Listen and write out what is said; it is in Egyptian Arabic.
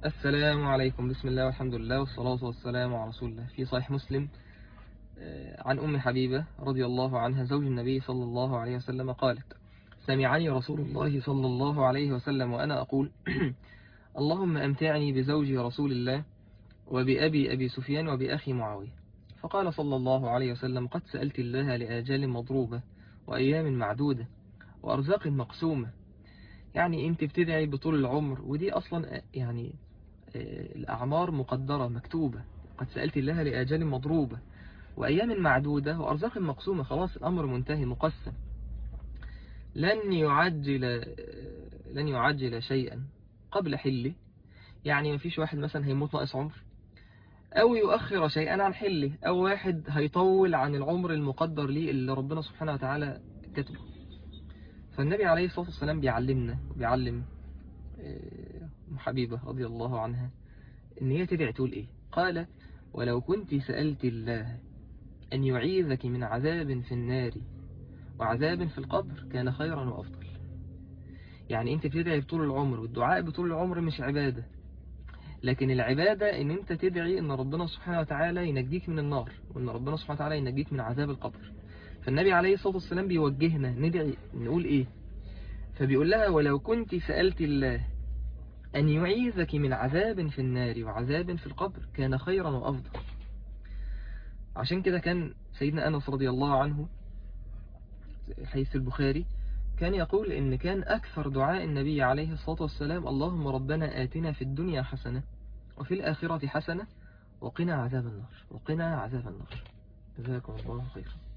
السلام عليكم بسم الله والحمد لله والصلاة والسلام على رسول الله في صحيح مسلم آه، عن أم حبيبة رضي الله عنها زوج النبي صلى الله عليه وسلم قالت سمعني رسول الله صلى الله عليه وسلم وأنا أقول اللهم أمتعني بزوج رسول الله وبأبي أبي سفيان وبأخي معاوية فقال صلى الله عليه وسلم قد سألت الله لآجال مضروبة وأيام معدودة وأرزاق مقسومة يعني أنت بتدعي بطول العمر ودي أصلا يعني الأعمار مقدرة مكتوبة قد سألت الله لآجال مضروبة وأيام معدودة وأرزاق مقسومة خلاص الأمر منتهي مقسم لن يعجل لن يعجل شيئا قبل حله يعني مفيش واحد مثلا هيموت ناقص عمر أو يؤخر شيئا عن حله أو واحد هيطول عن العمر المقدر ليه اللي ربنا سبحانه وتعالى كتبه فالنبي عليه الصلاة والسلام بيعلمنا وبيعلم حبيبة رضي الله عنها إن هي تدعي تقول إيه قال ولو كنت سألت الله أن يعيذك من عذاب في النار وعذاب في القبر كان خيرا وأفضل يعني أنت بتدعي بطول العمر والدعاء بطول العمر مش عبادة لكن العبادة ان انت تدعي ان ربنا سبحانه وتعالى ينجيك من النار وان ربنا سبحانه وتعالى ينجيك من عذاب القبر فالنبي عليه الصلاة والسلام بيوجهنا ندعي نقول ايه فبيقول لها ولو كنت سألت الله أن يعيذك من عذاب في النار وعذاب في القبر كان خيرا وأفضل عشان كده كان سيدنا أنس رضي الله عنه حيث البخاري كان يقول إن كان أكثر دعاء النبي عليه الصلاة والسلام اللهم ربنا آتنا في الدنيا حسنة وفي الآخرة حسنة وقنا عذاب النار وقنا عذاب النار جزاكم الله خيرا